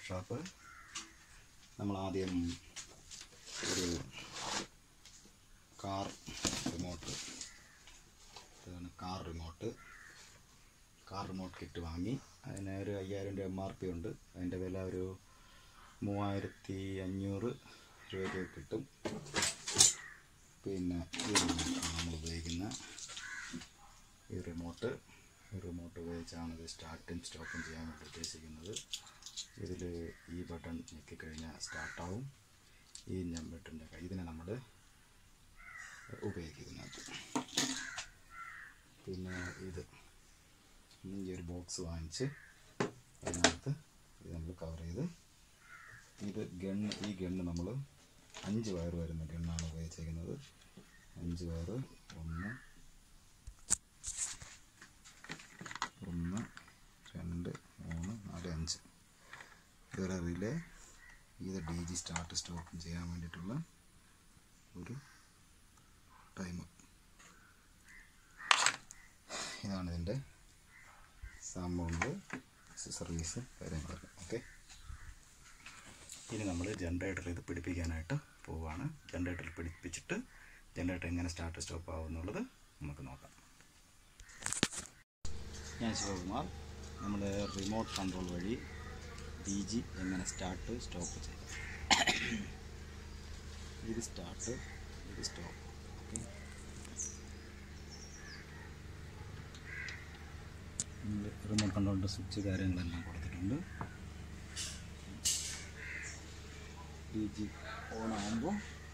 workshop നമ്മൾ ആദ്യം ഒരു കാർ റിമോട്ട് ഇതാണ് car remote car remote kit വാങ്ങി അതിന് ഒരു അയ്യായിരം രൂപ എം ആർ പി ഉണ്ട് അതിൻ്റെ വില ഒരു മൂവായിരത്തി അഞ്ഞൂറ് രൂപയ്ക്ക് കിട്ടും പിന്നെ ഈ റിമോട്ടാണ് നമ്മൾ ഉപയോഗിക്കുന്ന ഈ റിമോട്ട് ഈ റിമോട്ട് ഉപയോഗിച്ചാണ് ഇത് സ്റ്റാർട്ടും സ്റ്റോപ്പും ചെയ്യാൻ വേണ്ടി ഉദ്ദേശിക്കുന്നത് ഇതിൽ ഈ ബട്ടൺ ഞെക്കിക്കഴിഞ്ഞാൽ സ്റ്റാർട്ടാവും ഈ ബട്ടൻ്റെ ഇതിനെ നമ്മൾ ഉപയോഗിക്കും ഇതിനകത്ത് പിന്നെ ഇത് ഈ ഒരു ബോക്സ് വാങ്ങിച്ച് അതിനകത്ത് ഇത് നമ്മൾ കവർ ചെയ്ത് ഇത് ഗണ്ണ് ഈ ഗണ്ണ് നമ്മൾ അഞ്ച് വയർ വരുന്ന ഗണ്ണാണ് ഉപയോഗിച്ചിരിക്കുന്നത് അഞ്ച് വയർ ഒന്ന് ഒന്ന് രണ്ട് മൂന്ന് നാല് അഞ്ച് ഇതൊരു റിലേ ഇത് ഡി ജി സ്റ്റാർട്ട് സ്റ്റോപ്പ് ചെയ്യാൻ വേണ്ടിയിട്ടുള്ള ഒരു ടൈമർ ഇതാണ് ഇതിൻ്റെ സൗണ്ട് സർവീസ് കാര്യങ്ങളൊക്കെ ഓക്കെ ഇനി നമ്മൾ ജനറേറ്റർ ഇത് പിടിപ്പിക്കാനായിട്ട് പോവുകയാണ് ജനറേറ്ററിൽ പിടിപ്പിച്ചിട്ട് ജനറേറ്റർ എങ്ങനെ സ്റ്റാർട്ട് സ്റ്റോപ്പ് ആവും എന്നുള്ളത് നമുക്ക് നോക്കാം ഞാൻ ശിവകുമാർ നമ്മുടെ റിമോട്ട് കൺട്രോൾ വഴി ഡി ജി എങ്ങനെ സ്റ്റാർട്ട് സ്റ്റോപ്പ് ചെയ്യാം ഇത് സ്റ്റാർട്ട് ഇത് സ്റ്റോപ്പ് ഓക്കെ റിമോട്ട് കൺട്രോളിൻ്റെ സ്വിച്ച് കാര്യങ്ങളെല്ലാം കൊടുത്തിട്ടുണ്ട് ഡി ജി ഓൺ ആകുമ്പോൾ